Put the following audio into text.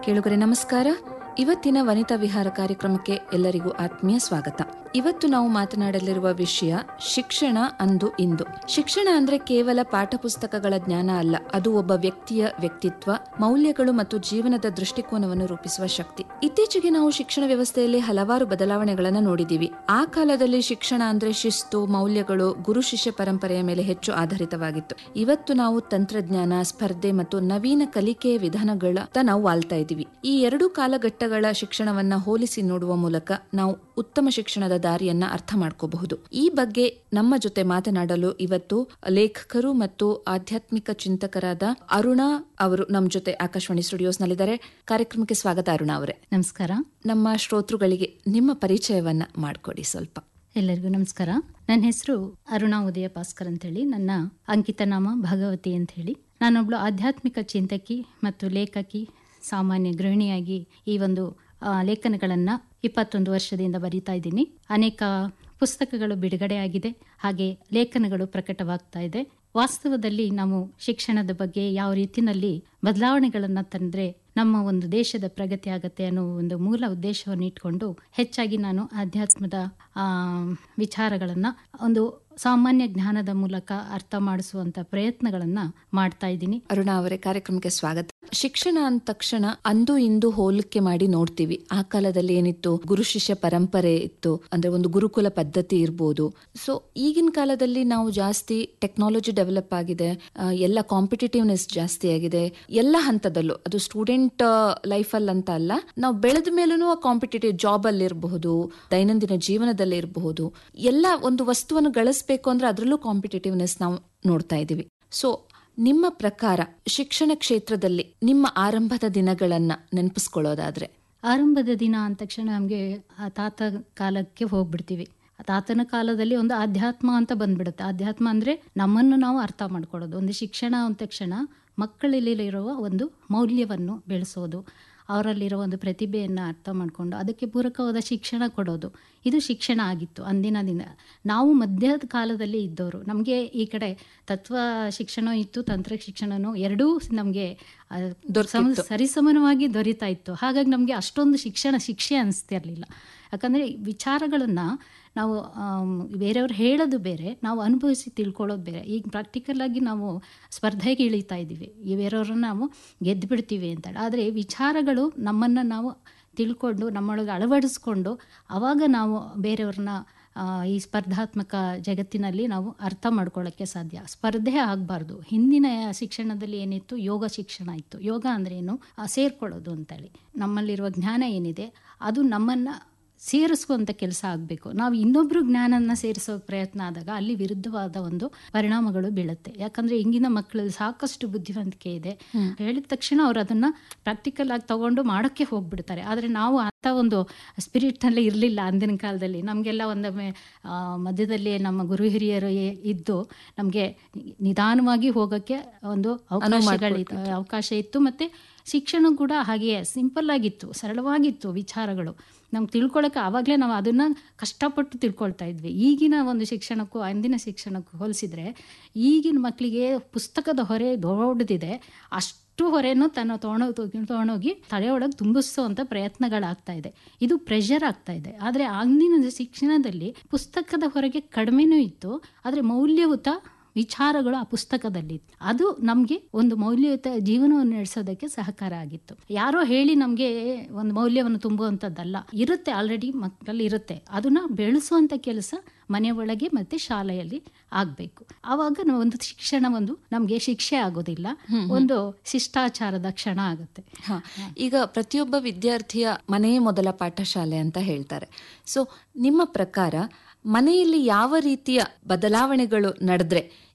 ಕೇಳುಗರೆ ನಮಸ್ಕಾರ ಇವತ್ತಿನ ವನಿತಾ ವಿಹಾರ ಕಾರ್ಯಕ್ರಮಕ್ಕೆ ಎಲ್ಲರಿಗೂ ಆತ್ಮೀಯ ಸ್ವಾಗತ ಇವತ್ತು ನಾವು ಮಾತನಾಡಲಿರುವ ವಿಷಯ ಶಿಕ್ಷಣ ಅಂದು ಇಂದು ಶಿಕ್ಷಣ ಅಂದ್ರೆ ಕೇವಲ ಪಾಠ ಪುಸ್ತಕಗಳ ಜ್ಞಾನ ಅಲ್ಲ ಅದು ಒಬ್ಬ ವ್ಯಕ್ತಿಯ ವ್ಯಕ್ತಿತ್ವ ಮೌಲ್ಯಗಳು ಮತ್ತು ಜೀವನದ ದೃಷ್ಟಿಕೋನವನ್ನು ರೂಪಿಸುವ ಶಕ್ತಿ ಇತ್ತೀಚೆಗೆ ನಾವು ಶಿಕ್ಷಣ ವ್ಯವಸ್ಥೆಯಲ್ಲಿ ಹಲವಾರು ಬದಲಾವಣೆಗಳನ್ನು ನೋಡಿದ್ದೀವಿ ಆ ಕಾಲದಲ್ಲಿ ಶಿಕ್ಷಣ ಅಂದ್ರೆ ಶಿಸ್ತು ಮೌಲ್ಯಗಳು ಗುರು ಶಿಷ್ಯ ಪರಂಪರೆಯ ಮೇಲೆ ಹೆಚ್ಚು ಆಧಾರಿತವಾಗಿತ್ತು ಇವತ್ತು ನಾವು ತಂತ್ರಜ್ಞಾನ ಸ್ಪರ್ಧೆ ಮತ್ತು ನವೀನ ಕಲಿಕೆಯ ವಿಧಾನಗಳತ್ತ ನಾವು ಆಳ್ತಾ ಇದ್ದೀವಿ ಈ ಎರಡು ಕಾಲಘಟ್ಟಗಳ ಶಿಕ್ಷಣವನ್ನ ಹೋಲಿಸಿ ನೋಡುವ ಮೂಲಕ ನಾವು ಉತ್ತಮ ಶಿಕ್ಷಣದ ದಾರಿಯನ್ನ ಅರ್ಥ ಮಾಡ್ಕೋಬಹುದು ಈ ಬಗ್ಗೆ ನಮ್ಮ ಜೊತೆ ಮಾತನಾಡಲು ಇವತ್ತು ಲೇಖಕರು ಮತ್ತು ಆಧ್ಯಾತ್ಮಿಕ ಚಿಂತಕರಾದ ಅರುಣಾ ಅವರು ನಮ್ಮ ಜೊತೆ ಆಕಾಶವಾಣಿ ಸ್ಟುಡಿಯೋಸ್ ನಲ್ಲಿದ್ದಾರೆ ಕಾರ್ಯಕ್ರಮಕ್ಕೆ ಸ್ವಾಗತ ಅರುಣಾ ಅವರೇ ನಮಸ್ಕಾರ ನಮ್ಮ ಶ್ರೋತೃಗಳಿಗೆ ನಿಮ್ಮ ಪರಿಚಯವನ್ನ ಮಾಡಿಕೊಡಿ ಸ್ವಲ್ಪ ಎಲ್ಲರಿಗೂ ನಮಸ್ಕಾರ ನನ್ನ ಹೆಸರು ಅರುಣಾ ಉದಯ ಭಾಸ್ಕರ್ ಅಂತೇಳಿ ನನ್ನ ಅಂಕಿತ ನಾಮ ಭಗವತಿ ಅಂತ ಹೇಳಿ ನಾನೊಬ್ಳು ಆಧ್ಯಾತ್ಮಿಕ ಚಿಂತಕಿ ಮತ್ತು ಲೇಖಕಿ ಸಾಮಾನ್ಯ ಗೃಹಿಣಿಯಾಗಿ ಈ ಒಂದು ಆ, ಲೇಖನಗಳನ್ನ ಇಪ್ಪತ್ತೊಂದು ವರ್ಷದಿಂದ ಬರಿತಾ ಇದ್ದೀನಿ ಅನೇಕ ಪುಸ್ತಕಗಳು ಬಿಡುಗಡೆಯಾಗಿದೆ ಹಾಗೆ ಲೇಖನಗಳು ಪ್ರಕಟವಾಗ್ತಾ ಇದೆ ವಾಸ್ತವದಲ್ಲಿ ನಾವು ಶಿಕ್ಷಣದ ಬಗ್ಗೆ ಯಾವ ರೀತಿನಲ್ಲಿ ಬದಲಾವಣೆಗಳನ್ನು ತಂದ್ರೆ ನಮ್ಮ ಒಂದು ದೇಶದ ಪ್ರಗತಿ ಆಗತ್ತೆ ಅನ್ನೋ ಒಂದು ಮೂಲ ಉದ್ದೇಶವನ್ನು ಇಟ್ಕೊಂಡು ಹೆಚ್ಚಾಗಿ ನಾನು ಆಧ್ಯಾತ್ಮದ ಆ, ವಿಚಾರಗಳನ್ನ ಒಂದು ಸಾಮಾನ್ಯ ಜ್ಞಾನದ ಮೂಲಕ ಅರ್ಥ ಮಾಡಿಸುವಂತ ಪ್ರಯತ್ನಗಳನ್ನ ಮಾಡ್ತಾ ಇದ್ದೀನಿ ಅರುಣಾ ಅವರೇ ಕಾರ್ಯಕ್ರಮಕ್ಕೆ ಸ್ವಾಗತ ಶಿಕ್ಷಣ ಅಂದ ತಕ್ಷಣ ಅಂದು ಇಂದು ಹೋಲಿಕೆ ಮಾಡಿ ನೋಡ್ತೀವಿ ಆ ಕಾಲದಲ್ಲಿ ಏನಿತ್ತು ಗುರು ಶಿಷ್ಯ ಪರಂಪರೆ ಇತ್ತು ಅಂದ್ರೆ ಒಂದು ಗುರುಕುಲ ಪದ್ಧತಿ ಇರ್ಬೋದು ಸೊ ಈಗಿನ ಕಾಲದಲ್ಲಿ ನಾವು ಜಾಸ್ತಿ ಟೆಕ್ನಾಲಜಿ ಡೆವಲಪ್ ಆಗಿದೆ ಆ, ಎಲ್ಲ ಕಾಂಪಿಟೇಟಿವ್ನೆಸ್ ಜಾಸ್ತಿ ಆಗಿದೆ ಎಲ್ಲ ಹಂತದಲ್ಲೂ ಅದು ಸ್ಟೂಡೆಂಟ್ ಲೈಫಲ್ಲಿ ಅಂತ ಅಲ್ಲ ನಾವು ಬೆಳೆದ ಮೇಲೂ ಆ ಕಾಂಪಿಟೇಟಿವ್ ಜಾಬ್ ಅಲ್ಲಿ ಇರಬಹುದು ದೈನಂದಿನ ಜೀವನದಲ್ಲಿ ಇರಬಹುದು ಎಲ್ಲ ಒಂದು ವಸ್ತುವನ್ನು ಗಳಿಸ್ಬೇಕು ಅಂದ್ರೆ ಅದರಲ್ಲೂ ಕಾಂಪಿಟೇಟಿವ್ನೆಸ್ ನಾವು ನೋಡ್ತಾ ಇದ್ದೀವಿ ಸೊ ನಿಮ್ಮ ಪ್ರಕಾರ ಶಿಕ್ಷಣ ಕ್ಷೇತ್ರದಲ್ಲಿ ನಿಮ್ಮ ಆರಂಭದ ದಿನಗಳನ್ನ ನೆನಪಿಸ್ಕೊಳ್ಳೋದಾದ್ರೆ ಆರಂಭದ ದಿನ ಅಂದ ತಕ್ಷಣ ನಮಗೆ ಆ ತಾತ ಕಾಲಕ್ಕೆ ಹೋಗ್ಬಿಡ್ತೀವಿ ಆ ತಾತನ ಕಾಲದಲ್ಲಿ ಒಂದು ಆಧ್ಯಾತ್ಮ ಅಂತ ಬಂದ್ಬಿಡುತ್ತೆ ಆಧ್ಯಾತ್ಮ ಅಂದ್ರೆ ನಮ್ಮನ್ನು ನಾವು ಅರ್ಥ ಮಾಡ್ಕೊಳ್ಳೋದು ಒಂದು ಶಿಕ್ಷಣ ಅಂದ ತಕ್ಷಣ ಮಕ್ಕಳಲ್ಲಿರುವ ಒಂದು ಮೌಲ್ಯವನ್ನು ಬೆಳೆಸೋದು ಅವರಲ್ಲಿರೋ ಒಂದು ಪ್ರತಿಭೆಯನ್ನು ಅರ್ಥ ಮಾಡಿಕೊಂಡು ಅದಕ್ಕೆ ಪೂರಕವಾದ ಶಿಕ್ಷಣ ಕೊಡೋದು ಇದು ಶಿಕ್ಷಣ ಆಗಿತ್ತು ಅಂದಿನ ದಿನ ನಾವು ಮಧ್ಯದ ಕಾಲದಲ್ಲಿ ಇದ್ದವರು ನಮಗೆ ಈ ಕಡೆ ತತ್ವ ಶಿಕ್ಷಣ ಇತ್ತು ತಂತ್ರ ಶಿಕ್ಷಣನೂ ಎರಡೂ ನಮಗೆ ಸರಿಸಮನವಾಗಿ ದೊರೀತಾ ಇತ್ತು ಹಾಗಾಗಿ ನಮಗೆ ಅಷ್ಟೊಂದು ಶಿಕ್ಷಣ ಶಿಕ್ಷೆ ಅನಿಸ್ತಿರ್ಲಿಲ್ಲ ಯಾಕಂದರೆ ವಿಚಾರಗಳನ್ನು ನಾವು ಆಮ್, ಬೇರೆಯವ್ರು ಹೇಳೋದು ಬೇರೆ ನಾವು ಅನುಭವಿಸಿ ತಿಳ್ಕೊಳ್ಳೋದು ಬೇರೆ ಈಗ ಪ್ರಾಕ್ಟಿಕಲ್ ಆಗಿ ನಾವು ಸ್ಪರ್ಧೆಗೆ ಇಳಿತಾ ಇದ್ದೀವಿ ಈ ಬೇರೆಯವ್ರನ್ನ ನಾವು ಗೆದ್ದು ಬಿಡ್ತೀವಿ ಅಂತ ಆದರೆ ವಿಚಾರಗಳು ನಮ್ಮನ್ನು ನಾವು ತಿಳ್ಕೊಂಡು ನಮ್ಮೊಳಗೆ ಅಳವಡಿಸ್ಕೊಂಡು ಆವಾಗ ನಾವು ಬೇರೆಯವ್ರನ್ನ ಆ, ಈ ಸ್ಪರ್ಧಾತ್ಮಕ ಜಗತ್ತಿನಲ್ಲಿ ನಾವು ಅರ್ಥ ಮಾಡ್ಕೊಳ್ಳೋಕ್ಕೆ ಸಾಧ್ಯ ಸ್ಪರ್ಧೆ ಆಗಬಾರ್ದು ಹಿಂದಿನ ಶಿಕ್ಷಣದಲ್ಲಿ ಏನಿತ್ತು ಯೋಗ ಶಿಕ್ಷಣ ಇತ್ತು ಯೋಗ ಅಂದ್ರೆ ಏನು ಆ, ಸೇರ್ಕೊಳ್ಳೋದು ಅಂತೇಳಿ ನಮ್ಮಲ್ಲಿರುವ ಜ್ಞಾನ ಏನಿದೆ ಅದು ನಮ್ಮನ್ನು ಸೇರಿಸುವಂಥ ಕೆಲಸ ಆಗಬೇಕು ನಾವು ಇನ್ನೊಬ್ರು ಜ್ಞಾನನ ಸೇರಿಸೋ ಪ್ರಯತ್ನ ಆದಾಗ ಅಲ್ಲಿ ವಿರುದ್ಧವಾದ ಒಂದು ಪರಿಣಾಮಗಳು ಬೀಳುತ್ತೆ ಯಾಕಂದ್ರೆ ಇಂಗಿನ ಮಕ್ಕಳಲ್ಲಿ ಸಾಕಷ್ಟು ಬುದ್ಧಿವಂತಿಕೆ ಇದೆ ಹೇಳಿದ ತಕ್ಷಣ ಅವ್ರು ಅದನ್ನ ಪ್ರಾಕ್ಟಿಕಲ್ ಆಗಿ ತಗೊಂಡು ಮಾಡೋಕ್ಕೆ ಹೋಗ್ಬಿಡ್ತಾರೆ ಆದರೆ ನಾವು ಅಂಥ ಒಂದು ಸ್ಪಿರಿಟ್ನಲ್ಲಿ ಇರಲಿಲ್ಲ ಅಂದಿನ ಕಾಲದಲ್ಲಿ ನಮಗೆಲ್ಲ ಒಂದೊಮ್ಮೆ ಆ, ಮಧ್ಯದಲ್ಲಿ ನಮ್ಮ ಗುರು ಹಿರಿಯರು ಏ- ಇದ್ದು ನಮಗೆ ನಿಧಾನವಾಗಿ ಹೋಗೋಕ್ಕೆ ಒಂದು ಅವಕಾಶಗಳಿತ್ತು ಅವಕಾಶ ಇತ್ತು ಮತ್ತೆ ಶಿಕ್ಷಣ ಕೂಡ ಹಾಗೆಯೇ ಸಿಂಪಲ್ ಆಗಿತ್ತು ಸರಳವಾಗಿತ್ತು ವಿಚಾರಗಳು ನಮ್ಗೆ ತಿಳ್ಕೊಳ್ಳೋಕೆ ಆವಾಗಲೇ ನಾವು ಅದನ್ನು ಕಷ್ಟಪಟ್ಟು ತಿಳ್ಕೊಳ್ತಾ ಇದ್ವಿ ಈಗಿನ ಒಂದು ಶಿಕ್ಷಣಕ್ಕೂ ಅಂದಿನ ಶಿಕ್ಷಣಕ್ಕೂ ಹೋಲಿಸಿದ್ರೆ ಈಗಿನ ಮಕ್ಕಳಿಗೆ ಪುಸ್ತಕದ ಹೊರೆ ದೊಡ್ಡದಿದೆ ಅಷ್ಟು ಹೊರೆನೂ ತನ್ನ ತೊಗೊಂಡೋಗಿ ತೊಗೊಂಡೋಗಿ ತಲೆಯೊಳಗೆ ತುಂಬಿಸುವಂಥ ಪ್ರಯತ್ನಗಳಾಗ್ತಾ ಇದೆ ಇದು ಪ್ರೆಷರ್ ಆಗ್ತಾ ಇದೆ ಆದರೆ ಅಂದಿನ ಶಿಕ್ಷಣದಲ್ಲಿ ಪುಸ್ತಕದ ಹೊರಗೆ ಕಡಿಮೆನೂ ಇತ್ತು ಆದರೆ ಮೌಲ್ಯಯುತ ವಿಚಾರಗಳು ಆ ಪುಸ್ತಕದಲ್ಲಿ ಅದು ನಮಗೆ ಒಂದು ಮೌಲ್ಯಯುತ ಜೀವನವನ್ನು ನಡೆಸೋದಕ್ಕೆ ಸಹಕಾರ ಆಗಿತ್ತು ಯಾರೋ ಹೇಳಿ ನಮಗೆ ಒಂದು ಮೌಲ್ಯವನ್ನು ತುಂಬುವಂಥದ್ದಲ್ಲ ಇರುತ್ತೆ ಆಲ್ರೆಡಿ ಮಕ್ಕಳಲ್ಲಿ ಇರುತ್ತೆ ಅದನ್ನ ಬೆಳೆಸುವಂಥ ಕೆಲಸ ಮನೆ ಒಳಗೆ ಮತ್ತೆ ಶಾಲೆಯಲ್ಲಿ ಆಗಬೇಕು ಆವಾಗ ನಾವು ಒಂದು ಶಿಕ್ಷಣ ಒಂದು ನಮಗೆ ಶಿಕ್ಷೆ ಆಗೋದಿಲ್ಲ ಒಂದು ಶಿಷ್ಟಾಚಾರದ ಕ್ಷಣ ಆಗುತ್ತೆ ಹ. ಈಗ ಪ್ರತಿಯೊಬ್ಬ ವಿದ್ಯಾರ್ಥಿಯ ಮನೆಯೇ ಮೊದಲ ಪಾಠಶಾಲೆ ಅಂತ ಹೇಳ್ತಾರೆ ಸೊ ನಿಮ್ಮ ಪ್ರಕಾರ ಮನೆಯಲ್ಲಿ ಯಾವ ರೀತಿಯ ಬದಲಾವಣೆಗಳು ನಡೆದ್ರೆ